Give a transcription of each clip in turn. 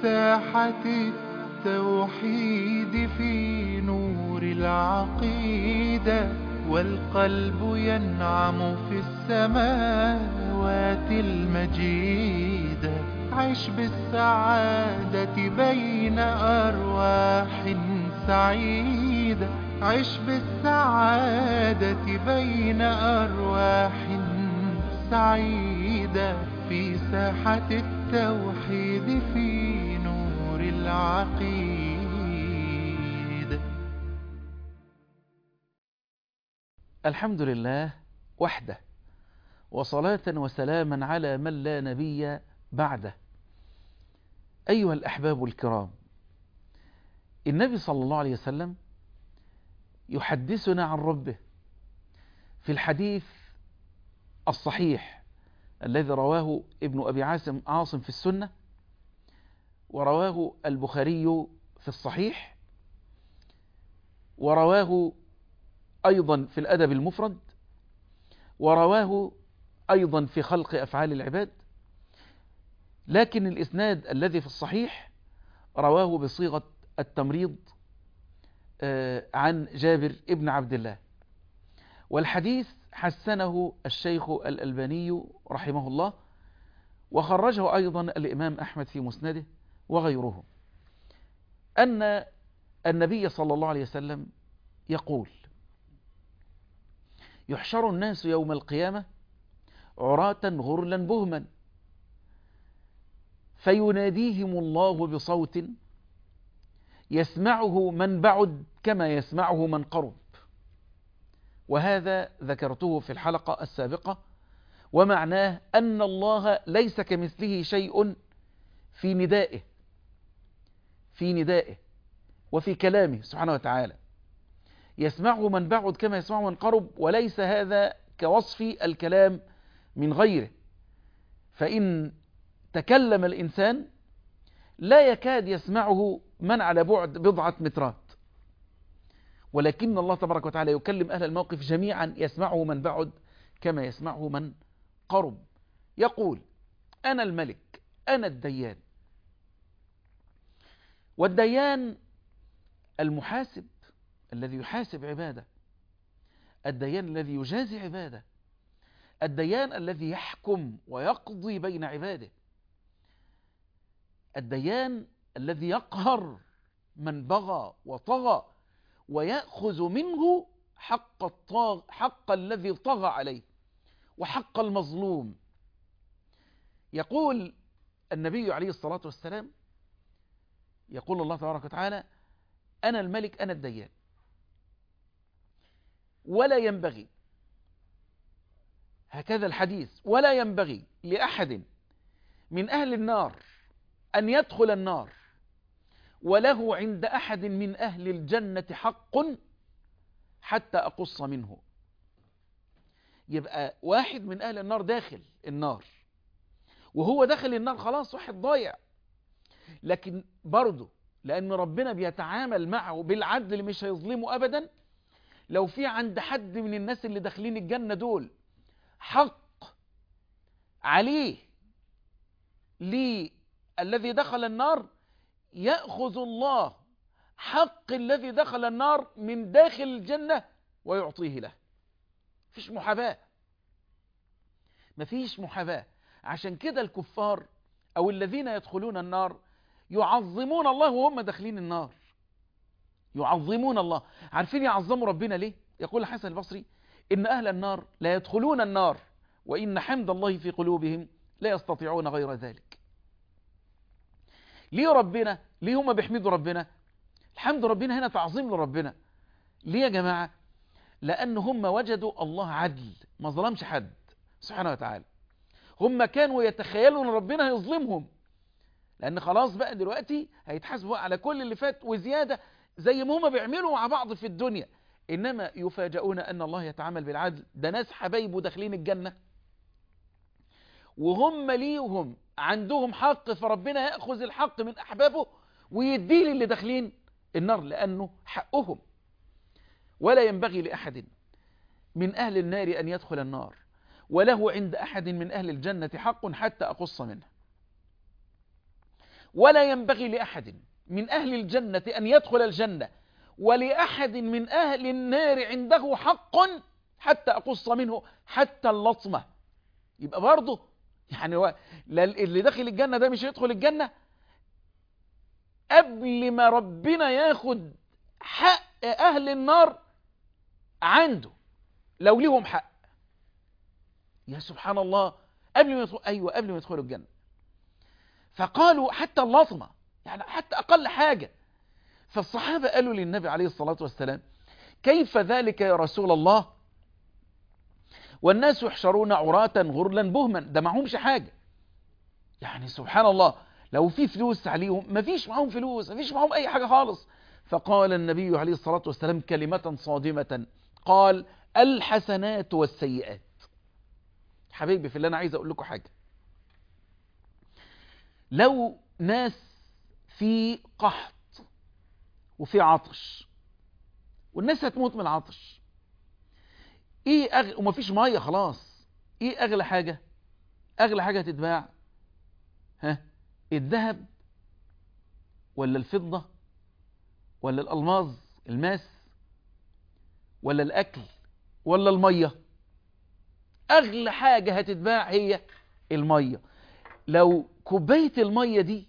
ساحة التوحيد في نور العقيدة والقلب ينعم في السماوات المجيدة عش بالسعادة بين أرواح سعيدة عش بالسعادة بين أرواح سعيدة في ساحة التوحيد في نور العقيدة الحمد لله وحده وصلاة وسلاما على من لا نبي بعده أيها الأحباب الكرام النبي صلى الله عليه وسلم يحدثنا عن ربه في الحديث الصحيح الذي رواه ابن أبي عاصم عاصم في السنة ورواه البخاري في الصحيح ورواه أيضا في الأدب المفرد ورواه أيضا في خلق أفعال العباد لكن الإسناد الذي في الصحيح رواه بصيغة التمريض عن جابر ابن عبد الله والحديث حسنه الشيخ الألباني رحمه الله وخرجه أيضا الإمام أحمد في مسنده وغيره أن النبي صلى الله عليه وسلم يقول يحشر الناس يوم القيامة عراة غرلا بهما فيناديهم الله بصوت يسمعه من بعد كما يسمعه من قرب وهذا ذكرته في الحلقة السابقة ومعناه أن الله ليس كمثله شيء في ندائه في ندائه وفي كلامه سبحانه وتعالى يسمعه من بعد كما يسمعه من قرب وليس هذا كوصف الكلام من غيره فإن تكلم الإنسان لا يكاد يسمعه من على بعد بضعة مترات ولكن الله تبارك وتعالى يكلم أهل الموقف جميعا يسمعه من بعد كما يسمعه من قرب يقول أنا الملك أنا الديان والديان المحاسب الذي يحاسب عباده الديان الذي يجازي عباده الديان الذي يحكم ويقضي بين عباده الديان الذي يقهر من بغى وطغى ويأخذ منه حق, الطاغ حق الذي طغى عليه وحق المظلوم يقول النبي عليه الصلاة والسلام يقول الله تبارك وتعالى أنا الملك أنا الديان ولا ينبغي هكذا الحديث ولا ينبغي لأحد من أهل النار أن يدخل النار وله عند أحد من أهل الجنة حق حتى أقص منه يبقى واحد من أهل النار داخل النار وهو داخل النار خلاص واحد ضايع لكن برضه لأن ربنا بيتعامل معه بالعدل مش هيظلمه أبدا لو في عند حد من الناس اللي داخلين الجنة دول حق عليه للذي دخل النار يأخذ الله حق الذي دخل النار من داخل الجنة ويعطيه له مفيش محاباة مفيش محاباة عشان كده الكفار أو الذين يدخلون النار يعظمون الله وهم داخلين النار يعظمون الله عارفين يعظموا ربنا ليه يقول الحسن البصري إن أهل النار لا يدخلون النار وإن حمد الله في قلوبهم لا يستطيعون غير ذلك ليه ربنا ليه هم بيحمدوا ربنا الحمد ربنا هنا تعظيم لربنا ليه يا جماعة لأن هم وجدوا الله عدل ما ظلمش حد سبحانه وتعالى هم كانوا يتخيلوا أن ربنا هيظلمهم لأن خلاص بقى دلوقتي هيتحاسبوا على كل اللي فات وزيادة زي ما هم بيعملوا مع بعض في الدنيا إنما يفاجئون أن الله يتعامل بالعدل ده ناس حبايبه داخلين الجنة وهم ليهم عندهم حق فربنا يأخذ الحق من أحبابه ويديه للي داخلين النار لأنه حقهم ولا ينبغي لأحد من أهل النار أن يدخل النار وله عند أحد من أهل الجنة حق حتى أقص منه ولا ينبغي لأحد من أهل الجنة أن يدخل الجنة ولأحد من أهل النار عنده حق حتى أقص منه حتى اللطمة يبقى برضه يعني هو لا اللي داخل الجنة ده مش يدخل الجنة قبل ما ربنا ياخد حق أهل النار عنده لو ليهم حق يا سبحان الله قبل ما يدخل أيوة قبل ما يدخلوا الجنة فقالوا حتى اللطمة يعني حتى أقل حاجة فالصحابة قالوا للنبي عليه الصلاة والسلام كيف ذلك يا رسول الله والناس يحشرون عراة غرلا بهما ده معهمش حاجة يعني سبحان الله لو في فلوس عليهم ما فيش معهم فلوس ما فيش معهم أي حاجة خالص فقال النبي عليه الصلاة والسلام كلمة صادمة قال الحسنات والسيئات حبيبي في اللي أنا عايز أقول لكم حاجة لو ناس في قحط وفي عطش والناس هتموت من العطش ايه أغ... ومفيش ميه خلاص ايه اغلى حاجة اغلى حاجة تتباع ها الذهب ولا الفضة ولا الالماظ الماس ولا الاكل ولا المية اغلى حاجة هتتباع هي المية لو كوباية المية دي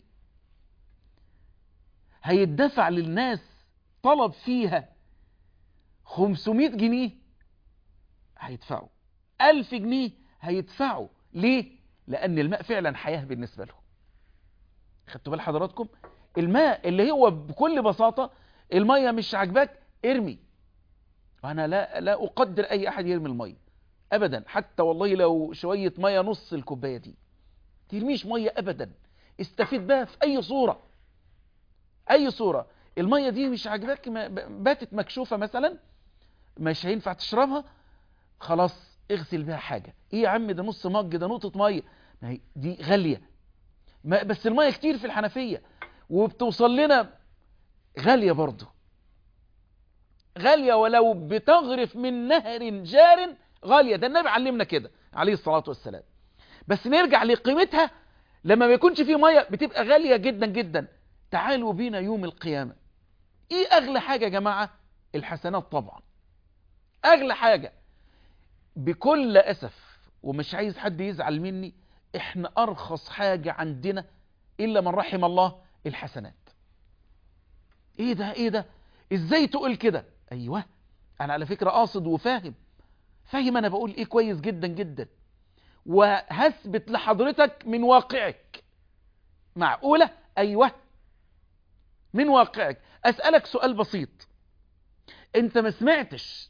هيدفع للناس طلب فيها 500 جنيه هيدفعوا 1000 جنيه هيدفعوا ليه؟ لأن الماء فعلا حياة بالنسبة لهم خدتوا بال حضراتكم؟ الماء اللي هو بكل بساطة المية مش عاجباك ارمي وأنا لا, لا أقدر أي أحد يرمي المية أبدا حتى والله لو شوية مية نص الكوباية دي ترميش مية أبدا استفيد بها في أي صورة أي صورة المية دي مش عاجباك باتت مكشوفة مثلا مش هينفع تشربها خلاص اغسل بها حاجة ايه يا عم ده نص مج ده نقطة مية ما هي دي غالية ما بس المية كتير في الحنفية وبتوصل لنا غالية برضو غالية ولو بتغرف من نهر جار غالية ده النبي علمنا كده عليه الصلاة والسلام بس نرجع لقيمتها لما ما يكونش فيه مية بتبقى غالية جدا جدا تعالوا بينا يوم القيامة ايه اغلى حاجة يا جماعة الحسنات طبعا اغلى حاجة بكل اسف ومش عايز حد يزعل مني احنا ارخص حاجة عندنا الا من رحم الله الحسنات ايه ده ايه ده ازاي تقول كده ايوه انا على فكرة قاصد وفاهم فاهم انا بقول ايه كويس جدا جدا وهثبت لحضرتك من واقعك معقولة ايوه من واقعك اسألك سؤال بسيط انت ما سمعتش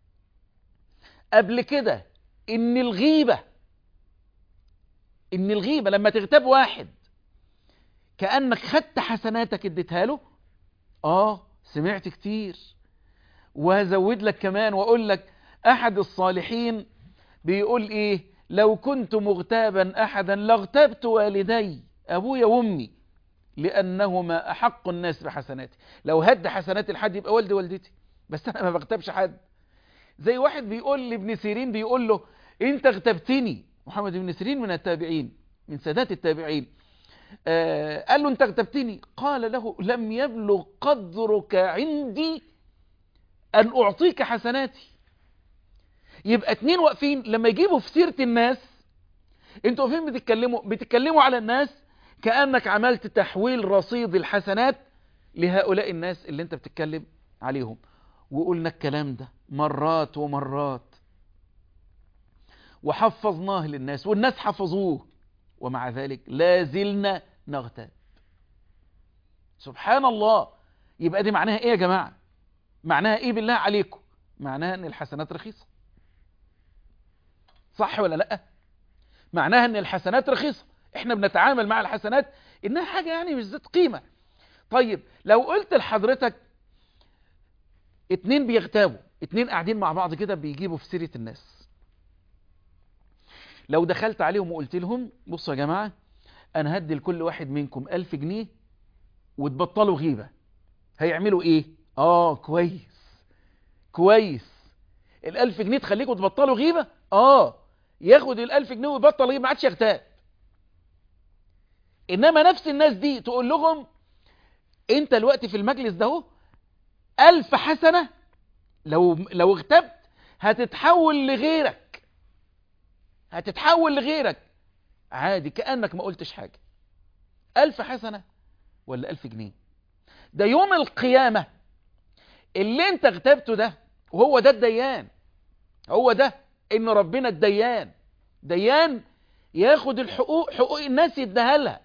قبل كده ان الغيبة ان الغيبة لما تغتاب واحد كأنك خدت حسناتك اديتها له اه سمعت كتير وهزود لك كمان واقول لك احد الصالحين بيقول ايه لو كنت مغتابا احدا لاغتبت والدي ابويا وامي لانهما احق الناس بحسناتي لو هد حسنات الحد يبقى والدي والدتي بس انا ما بغتابش حد زي واحد بيقول لابن سيرين بيقول له انت اغتبتني محمد بن سيرين من التابعين من سادات التابعين آه قال له انت اغتبتني قال له لم يبلغ قدرك عندي ان اعطيك حسناتي يبقى اتنين واقفين لما يجيبوا في سيرة الناس انتوا واقفين بتتكلموا بتتكلموا على الناس كأنك عملت تحويل رصيد الحسنات لهؤلاء الناس اللي انت بتتكلم عليهم وقلنا الكلام ده مرات ومرات وحفظناه للناس والناس حفظوه ومع ذلك لا زلنا نغتاب سبحان الله يبقى دي معناها ايه يا جماعة معناها ايه بالله عليكم معناها ان الحسنات رخيصة صح ولا لا معناها ان الحسنات رخيصة احنا بنتعامل مع الحسنات انها حاجة يعني مش ذات قيمة طيب لو قلت لحضرتك اتنين بيغتابوا اتنين قاعدين مع بعض كده بيجيبوا في سيرة الناس لو دخلت عليهم وقلت لهم بصوا يا جماعة انا هدي لكل واحد منكم الف جنيه وتبطلوا غيبة هيعملوا ايه اه كويس كويس الالف جنيه تخليكم تبطلوا غيبة اه ياخد الالف جنيه ويبطل غيبة ما عادش يغتاب انما نفس الناس دي تقول لهم انت الوقت في المجلس ده اهو الف حسنة لو لو اغتبت هتتحول لغيرك هتتحول لغيرك عادي كأنك ما قلتش حاجة ألف حسنة ولا ألف جنيه ده يوم القيامة اللي انت اغتبته ده وهو ده الديان هو ده ان ربنا الديان ديان ياخد الحقوق حقوق الناس يديها لها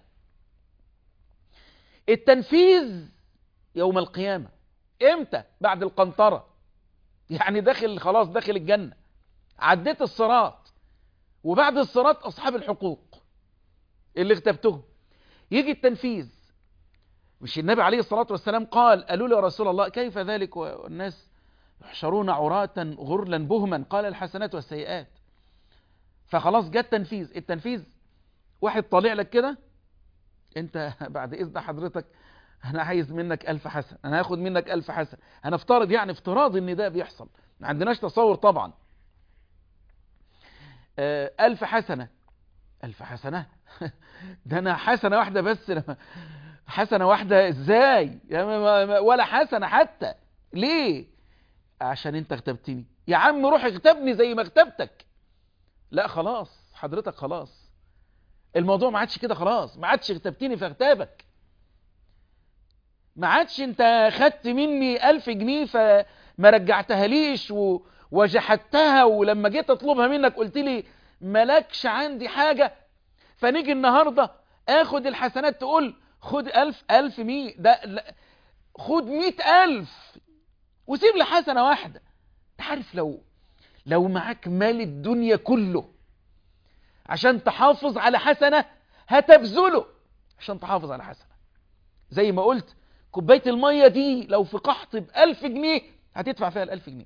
التنفيذ يوم القيامة امتى بعد القنطرة يعني داخل خلاص داخل الجنة عديت الصراط وبعد الصراط أصحاب الحقوق اللي اغتبتهم يجي التنفيذ مش النبي عليه الصلاة والسلام قال قالوا له يا رسول الله كيف ذلك والناس يحشرون عراة غرلا بهما قال الحسنات والسيئات فخلاص جاء التنفيذ التنفيذ واحد طالع لك كده انت بعد اذن حضرتك انا عايز منك الف حسن انا هاخد منك الف حسن هنفترض يعني افتراض ان ده بيحصل ما عندناش تصور طبعا آه، الف حسنة الف حسنة ده انا حسنة واحدة بس لما- حسنة واحدة ازاي يا ما- ما- ما- ولا حسنة حتى ليه عشان انت اغتبتني يا عم روح اغتبني زي ما اغتبتك لا خلاص حضرتك خلاص الموضوع ما عادش كده خلاص ما عادش اغتبتني فاغتابك ما عادش انت خدت مني ألف جنيه فما رجعتها ليش و... وجحدتها ولما جيت اطلبها منك قلت لي ملكش عندي حاجة فنيجي النهاردة اخد الحسنات تقول خد ألف ألف مية ده لا خد مية ألف وسيب لي حسنة واحدة تعرف لو لو معاك مال الدنيا كله عشان تحافظ على حسنة هتبذله عشان تحافظ على حسنة زي ما قلت كوباية المية دي لو في قحط بألف جنيه هتدفع فيها الألف جنيه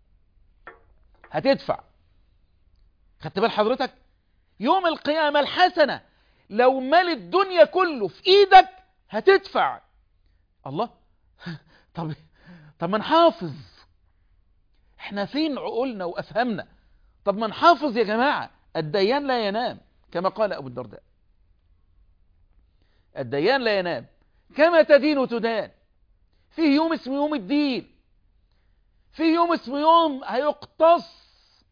هتدفع خدت بال حضرتك يوم القيامة الحسنة لو مال الدنيا كله في ايدك هتدفع الله طب طب ما نحافظ احنا فين عقولنا وافهمنا طب ما نحافظ يا جماعة الديان لا ينام كما قال ابو الدرداء الديان لا ينام كما تدين تدان فيه يوم اسمه يوم الدين فيه يوم اسمه يوم هيقتص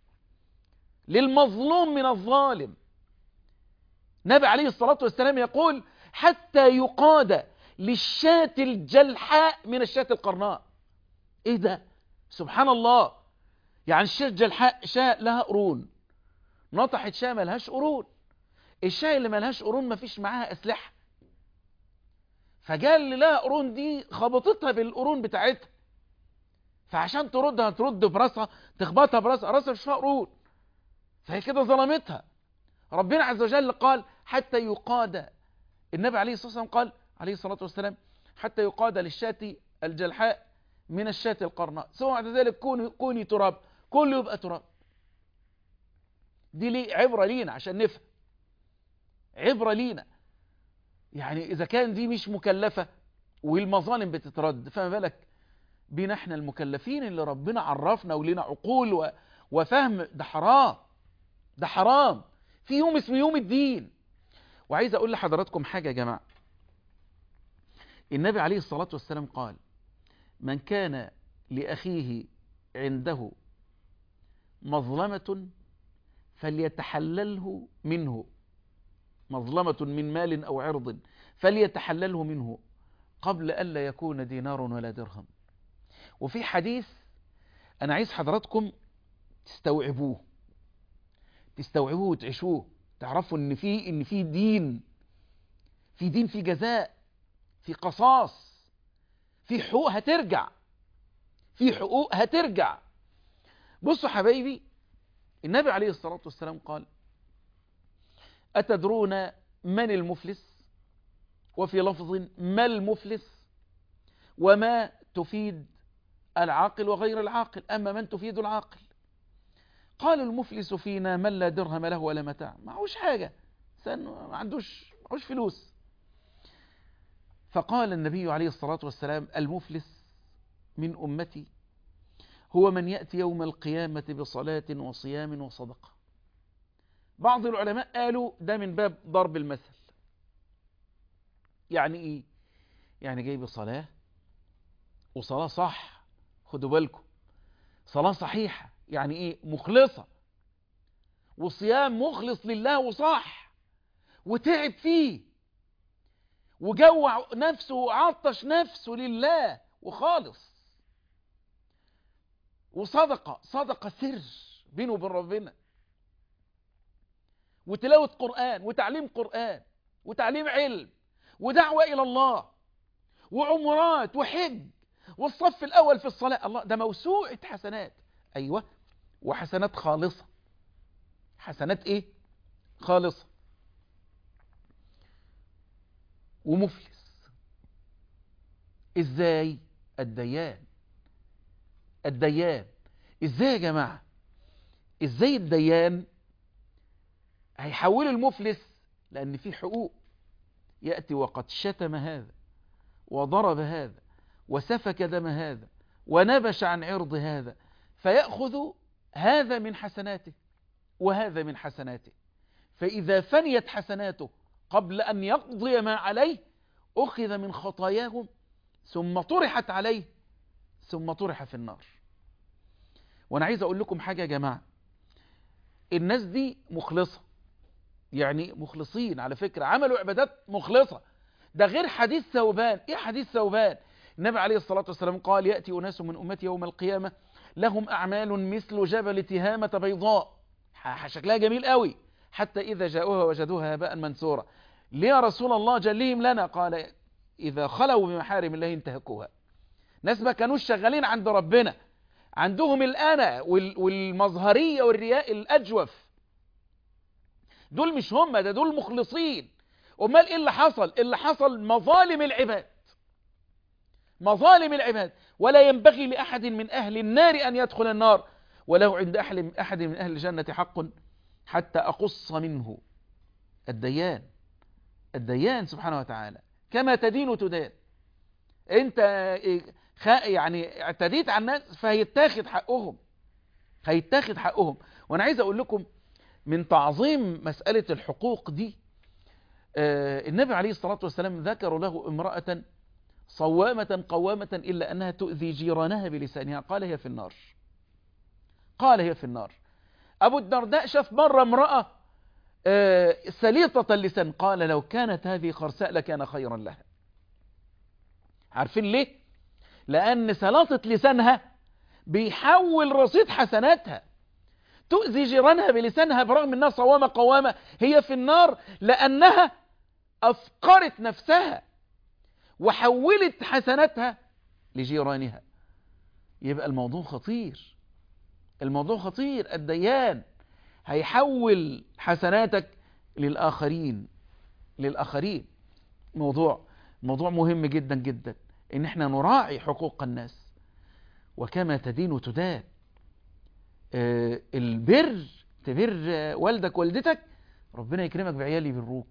للمظلوم من الظالم نبي عليه الصلاة والسلام يقول حتى يقاد للشاة الجلحاء من الشاة القرناء ايه ده سبحان الله يعني الشاة الجلحاء شاة لها قرون نطحت شاة ملهاش قرون الشاة اللي ملهاش قرون مفيش معاها أسلحة فجاء اللي لها قرون دي خبطتها بالقرون بتاعتها فعشان تردها ترد براسها تخبطها براسها راسها مش فيها قرون فهي كده ظلمتها ربنا عز وجل قال حتى يقاد النبي عليه الصلاة والسلام قال عليه الصلاة والسلام حتى يقاد للشاة الجلحاء من الشاة القرناء ثم بعد ذلك كوني, كوني تراب كله يبقى تراب دي ليه عبرة لينا عشان نفهم عبرة لينا يعني إذا كان دي مش مكلفة والمظالم بتترد فما بالك بينا احنا المكلفين اللي ربنا عرفنا ولنا عقول و... وفهم ده حرام ده حرام في يوم اسمه يوم الدين وعايز اقول لحضراتكم حاجة يا جماعة النبي عليه الصلاة والسلام قال من كان لأخيه عنده مظلمة فليتحلله منه مظلمة من مال أو عرض فليتحلله منه قبل ألا يكون دينار ولا درهم وفي حديث أنا عايز حضراتكم تستوعبوه تستوعبوه وتعيشوه تعرفوا ان في ان في دين في دين في جزاء في قصاص في حقوق هترجع في حقوق هترجع بصوا حبايبي النبي عليه الصلاة والسلام قال أتدرون من المفلس وفي لفظ ما المفلس وما تفيد العاقل وغير العاقل أما من تفيد العاقل قال المفلس فينا من لا درهم له ولا متاع معهوش حاجة ما عندوش معهوش فلوس فقال النبي عليه الصلاة والسلام المفلس من أمتي هو من يأتي يوم القيامة بصلاة وصيام وصدقة بعض العلماء قالوا ده من باب ضرب المثل يعني ايه يعني جايب صلاة وصلاة صح خدوا بالكم صلاة صحيحة يعني ايه مخلصة وصيام مخلص لله وصح وتعب فيه وجوع نفسه وعطش نفسه لله وخالص وصدقة صدقة سر بينه وبين ربنا وتلاوة قرآن وتعليم قرآن وتعليم علم ودعوة إلى الله وعمرات وحج والصف الأول في الصلاة الله ده موسوعة حسنات أيوة وحسنات خالصة حسنات إيه خالصة ومفلس إزاي الديان الديان إزاي يا جماعة إزاي الديان هيحول المفلس لأن في حقوق يأتي وقد شتم هذا وضرب هذا وسفك دم هذا ونبش عن عرض هذا فيأخذ هذا من حسناته وهذا من حسناته فإذا فنيت حسناته قبل أن يقضي ما عليه أخذ من خطاياهم ثم طرحت عليه ثم طرح في النار وأنا عايز أقول لكم حاجة يا جماعة الناس دي مخلصة يعني مخلصين على فكرة عملوا عبادات مخلصة ده غير حديث ثوبان ايه حديث ثوبان النبي عليه الصلاة والسلام قال يأتي أناس من أمتي يوم القيامة لهم أعمال مثل جبل تهامة بيضاء شكلها جميل قوي حتى إذا جاءوها وجدوها هباء منثورا ليه يا رسول الله جليهم لنا قال إذا خلوا بمحارم الله انتهكوها ناس ما كانوش شغالين عند ربنا عندهم الأنا والمظهرية والرياء الأجوف دول مش هم ده دول مخلصين امال ايه اللي حصل اللي حصل مظالم العباد مظالم العباد ولا ينبغي لأحد من أهل النار أن يدخل النار وله عند أحد من أهل الجنة حق حتى أقص منه الديان الديان سبحانه وتعالى كما تدين تدان انت يعني اعتديت على الناس فهيتاخد حقهم هيتاخد حقهم وانا عايز اقول لكم من تعظيم مسألة الحقوق دي آه النبي عليه الصلاة والسلام ذكر له امرأة صوامة قوامة إلا أنها تؤذي جيرانها بلسانها قال هي في النار قال هي في النار أبو الدرداء شاف مرة امرأة آه سليطة اللسان قال لو كانت هذه خرساء لكان خيرا لها عارفين ليه لأن سلاطة لسانها بيحول رصيد حسناتها تؤذي جيرانها بلسانها برغم أنها صوامة قوامة هي في النار لأنها أفقرت نفسها وحولت حسناتها لجيرانها يبقى الموضوع خطير الموضوع خطير الديان هيحول حسناتك للآخرين للآخرين موضوع موضوع مهم جدا جدا ان احنا نراعي حقوق الناس وكما تدين تدان آه البر تبر والدك والدتك ربنا يكرمك بعيال يبروك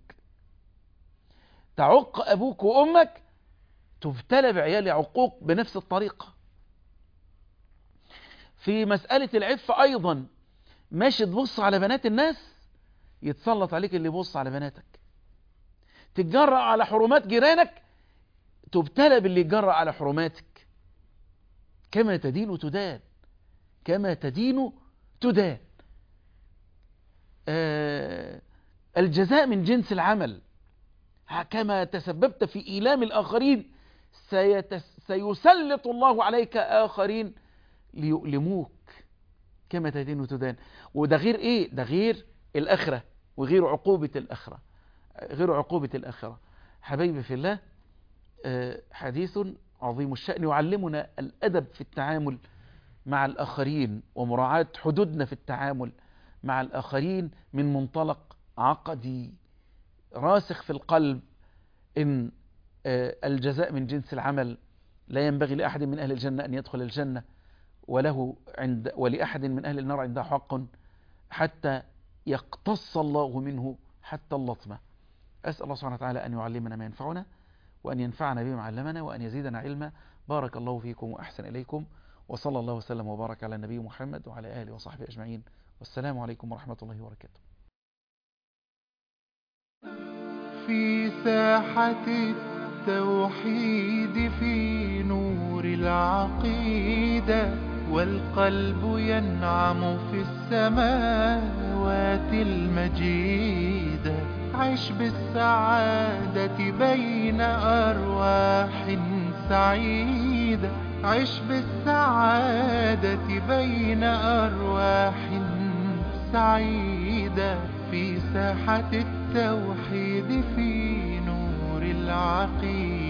تعق ابوك وامك تبتلى بعيال عقوق بنفس الطريقة في مسألة العفة ايضا ماشي تبص على بنات الناس يتسلط عليك اللي يبص على بناتك تتجرأ على حرمات جيرانك تبتلى باللي يتجرأ على حرماتك كما تدين تدان كما تدين تدان آه الجزاء من جنس العمل كما تسببت في إيلام الآخرين سيتس سيسلط الله عليك آخرين ليؤلموك كما تدين تدان وده غير إيه ده غير الآخرة وغير عقوبة الآخرة غير عقوبة الآخرة حبيبي في الله حديث عظيم الشأن يعلمنا الأدب في التعامل مع الآخرين ومراعاة حدودنا في التعامل مع الآخرين من منطلق عقدي راسخ في القلب إن الجزاء من جنس العمل لا ينبغي لأحد من أهل الجنة أن يدخل الجنة وله عند ولأحد من أهل النار عنده حق حتى يقتص الله منه حتى اللطمة أسأل الله سبحانه وتعالى أن يعلمنا ما ينفعنا وأن ينفعنا بما علمنا وأن يزيدنا علما بارك الله فيكم وأحسن إليكم وصلى الله وسلم وبارك على النبي محمد وعلى آله وصحبه أجمعين والسلام عليكم ورحمة الله وبركاته في ساحة التوحيد في نور العقيدة والقلب ينعم في السماوات المجيدة عش بالسعادة بين أرواح سعيدة عش بالسعادة بين أرواح سعيدة في ساحة التوحيد في نور العقيدة